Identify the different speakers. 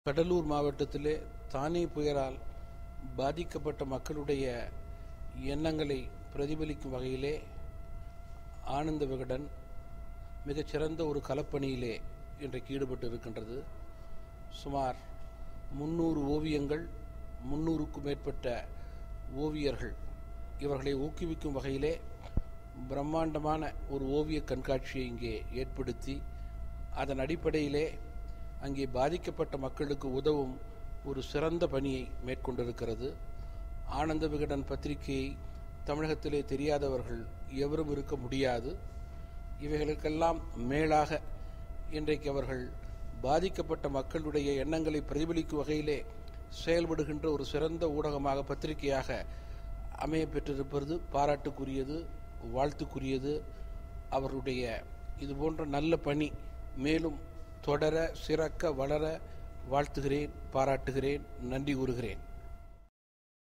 Speaker 1: கடலூர் மாவட்டத்திலே தானே புயலால் பாதிக்கப்பட்ட மக்களுடைய எண்ணங்களை பிரதிபலிக்கும் வகையிலே ஆனந்த விகடன் மிகச்சிறந்த ஒரு களப்பணியிலே இன்றைக்கு ஈடுபட்டு இருக்கின்றது சுமார் முன்னூறு ஓவியங்கள் முன்னூறுக்கும் மேற்பட்ட ஓவியர்கள் இவர்களை ஊக்குவிக்கும் வகையிலே பிரம்மாண்டமான ஒரு ஓவிய கண்காட்சியை இங்கே ஏற்படுத்தி அதன் அடிப்படையிலே அங்கே பாதிக்கப்பட்ட மக்களுக்கு உதவும் ஒரு சிறந்த பணியை மேற்கொண்டிருக்கிறது ஆனந்த விகடன் பத்திரிகையை தமிழகத்திலே தெரியாதவர்கள் எவரும் இருக்க முடியாது இவைகளுக்கெல்லாம் மேலாக இன்றைக்கு அவர்கள் பாதிக்கப்பட்ட மக்களுடைய எண்ணங்களை பிரதிபலிக்கும் வகையிலே செயல்படுகின்ற ஒரு சிறந்த ஊடகமாக பத்திரிகையாக அமைய பெற்றிருப்பது பாராட்டுக்குரியது வாழ்த்துக்குரியது அவர்களுடைய இது போன்ற நல்ல பணி மேலும் தொடர சிறக்க வளர வாழ்த்துகிறேன் பாராட்டுகிறேன் நன்றி கூறுகிறேன்